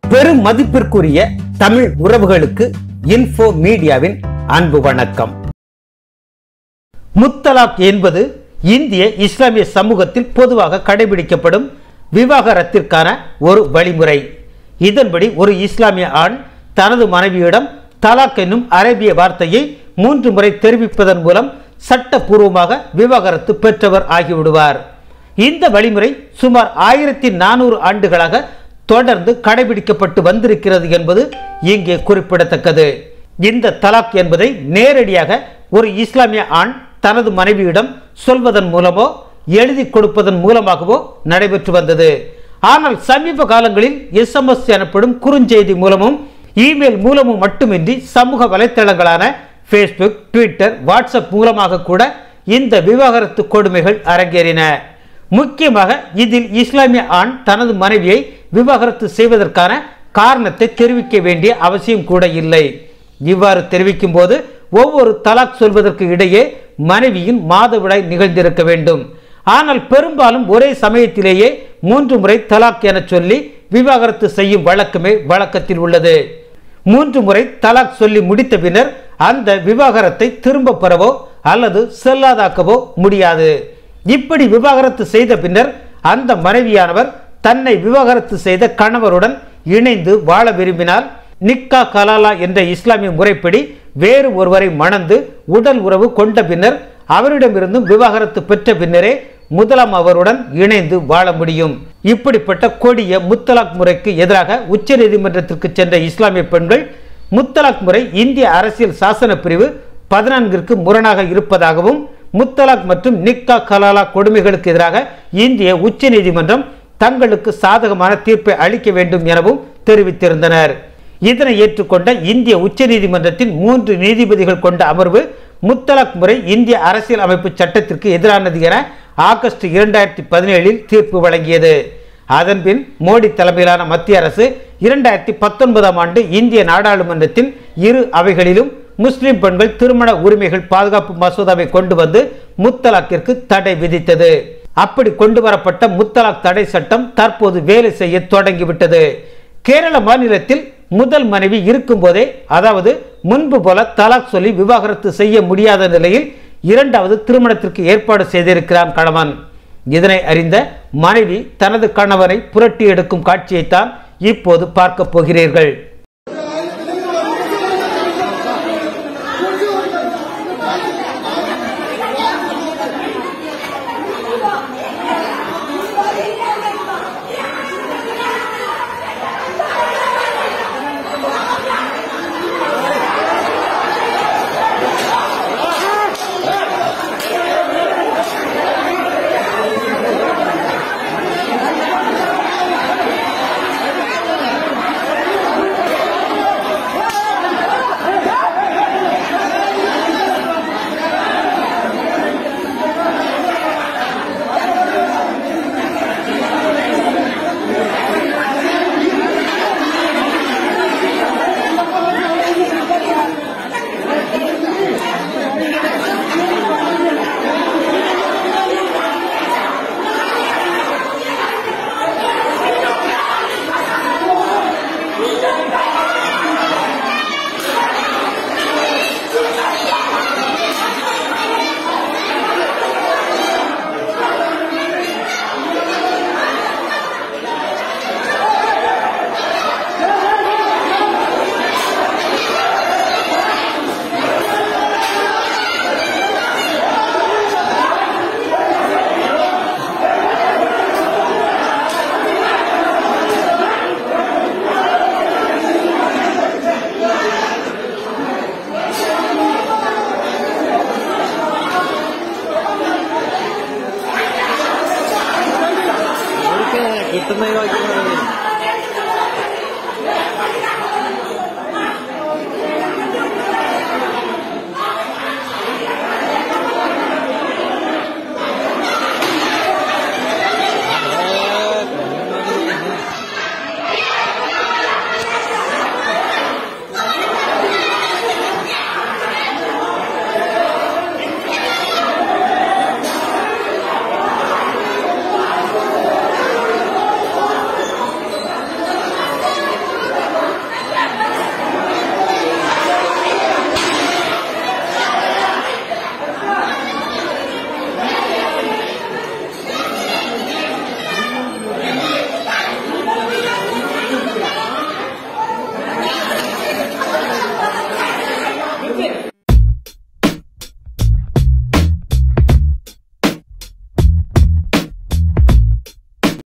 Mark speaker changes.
Speaker 1: பெரும் மதிப்பிற்குரிய தமிழ் உறவுகளுக்கு இன்ஃபோ மீடியாவின் அன்பு வணக்கம் முத்தலாக் என்பது இந்திய இஸ்லாமிய சமூகத்தில் பொதுவாக கடைபிடிக்கப்படும் விவாகரத்திற்கான ஒரு வழிமுறை இதன்படி ஒரு இஸ்லாமிய ஆண் தனது மனைவியிடம் தலாக் என்னும் அரேபிய வார்த்தையை மூன்று முறை தெரிவிப்பதன் மூலம் சட்டப்பூர்வமாக விவாகரத்து பெற்றவர் ஆகிவிடுவார் இந்த வழிமுறை சுமார் ஆயிரத்தி நானூறு ஆண்டுகளாக தொடர்ந்து கடைபிடிக்கப்பட்டு வந்திருக்கிறது என்பது இங்கே குறிப்பிடத்தக்கது இந்த தலாக் என்பதை நேரடியாக ஒரு இஸ்லாமிய ஆண் தனது மனைவியிடம் சொல்வதன் மூலமோ எழுதி கொடுப்பதன் மூலமாகவோ நடைபெற்று வந்தது ஆனால் சமீப காலங்களில் எஸ்எம்எஸ் எனப்படும் குறுஞ்செய்தி மூலமும் இமெயில் மூலமும் மட்டுமின்றி சமூக வலைத்தளங்களான ஃபேஸ்புக் ட்விட்டர் வாட்ஸ்அப் மூலமாக கூட இந்த விவாகரத்து கொடுமைகள் அரங்கேறின முக்கியமாக இதில் இஸ்லாமிய ஆண் தனது மனைவியை விவாகரத்து செய்வதற்கான காரணத்தை தெரிவிக்க வேண்டிய அவசியம் கூட இல்லை இவ்வாறு தெரிவிக்கும் போது ஒவ்வொரு தலாக் சொல்வதற்கு இடையே மனைவியின் மாதவிடாய் நிகழ்ந்திருக்க வேண்டும் ஆனால் பெரும்பாலும் ஒரே சமயத்திலேயே மூன்று முறை தலாக் என சொல்லி விவாகரத்து செய்யும் வழக்கமே வழக்கத்தில் உள்ளது மூன்று முறை தலாக் சொல்லி முடித்த பின்னர் அந்த விவாகரத்தை திரும்ப பெறவோ அல்லது செல்லாதாக்கவோ முடியாது இப்படி விவாகரத்து செய்த பின்னர் அந்த மனைவியானவர் தன்னை விவாகரத்து செய்த கணவருடன் இணைந்து வாழ விரும்பினால் நிக்கா கலாலா என்ற இஸ்லாமிய முறைப்படி வேறு ஒருவரை மணந்து உடல் உறவு கொண்ட பின்னர் அவரிடமிருந்தும் விவாகரத்து பெற்ற பின்னரே முதலாம் அவருடன் இணைந்து வாழ முடியும் இப்படிப்பட்ட கொடிய முத்தலாக் முறைக்கு எதிராக உச்சநீதிமன்றத்திற்கு சென்ற இஸ்லாமிய பெண்கள் முத்தலாக் முறை இந்திய அரசியல் சாசன பிரிவு பதினான்கிற்கு முரணாக இருப்பதாகவும் முத்தலாக் மற்றும் நிக்கா கலாலா கொடுமைகளுக்கு எதிராக இந்திய உச்சநீதிமன்றம் தங்களுக்கு சாதகமான தீர்ப்பை அளிக்க வேண்டும் எனவும் தெரிவித்திருந்தனர் இதனை ஏற்றுக்கொண்ட இந்திய உச்சநீதிமன்றத்தின் மூன்று நீதிபதிகள் கொண்ட அமர்வு முத்தலாக் முறை இந்திய அரசியல் அமைப்பு சட்டத்திற்கு எதிரானது என ஆகஸ்ட் இரண்டாயிரத்தி பதினேழில் தீர்ப்பு வழங்கியது அதன்பின் மோடி தலைமையிலான மத்திய அரசு இரண்டாயிரத்தி பத்தொன்பதாம் ஆண்டு இந்திய நாடாளுமன்றத்தின் இரு அவைகளிலும் முஸ்லிம் பெண்கள் திருமண உரிமைகள் பாதுகாப்பு மசோதாவை கொண்டு வந்து முத்தலாக்கிற்கு தடை விதித்தது அப்படி கொண்டு வரப்பட்ட முத்தலாக் தடை சட்டம் தற்போது வேலை செய்ய தொடங்கிவிட்டது கேரள மாநிலத்தில் முதல் மனைவி இருக்கும் போதே அதாவது முன்பு போல தலாக் சொல்லி விவாகரத்து செய்ய முடியாத நிலையில் இரண்டாவது திருமணத்திற்கு ஏற்பாடு செய்திருக்கிறான் கணவன் இதனை அறிந்த மனைவி தனது கணவனை புரட்டி எடுக்கும் காட்சியைத்தான் இப்போது பார்க்க போகிறீர்கள்